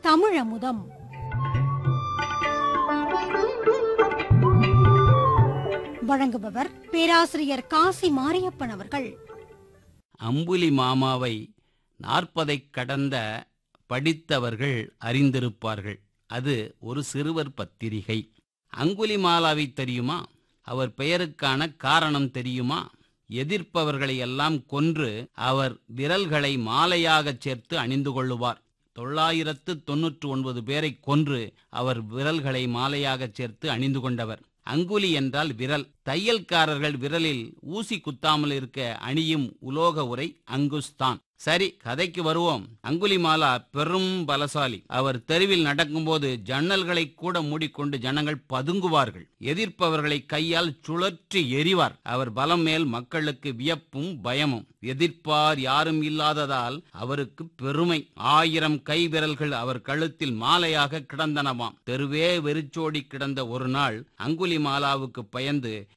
தமிழமுதம் வழங்குபவர் பேராசிரியர் காசி மாரியப்பன் அவர்கள் அம்புலி மாமாவை நாற்பதைக் கடந்த படித்தவர்கள் அறிந்திருப்பார்கள் அது ஒரு சிறுவர் பத்திரிகை அங்குலிமாலாவை தெரியுமா அவர் பெயருக்கான காரணம் தெரியுமா எதிர்ப்பவர்களை எல்லாம் கொன்று அவர் விரல்களை மாலையாகச் சேர்த்து அணிந்து கொள்ளுவார் தொள்ளாயிரத்து தொன்னூற்று ஒன்பது பேரை கொன்று அவர் விரல்களை மாலையாகச் சேர்த்து அணிந்து கொண்டவர் அங்குலி என்றால் விரல் தையல்காரர்கள் விரலில் ஊசி குத்தாமல் இருக்க அணியும் உலோக உரை அங்குஸ்தான் சரி கதைக்கு வருவோம் அங்குலிமாலா பெரும் பலசாலி அவர் தெருவில் நடக்கும்போது ஜன்னல்களை கூட மூடிக்கொண்டு ஜனங்கள் பதுங்குவார்கள் எதிர்ப்பவர்களை கையால் சுழற்றி எறிவார் அவர் பலம் மேல் மக்களுக்கு வியப்பும் பயமும் எதிர்ப்பார் யாரும் இல்லாததால் அவருக்கு பெருமை ஆயிரம் கை விரல்கள் அவர் கழுத்தில் மாலையாக கிடந்தனவாம் தெருவே வெறிச்சோடி கிடந்த ஒரு நாள் அங்குலிமாலாவுக்கு பயந்து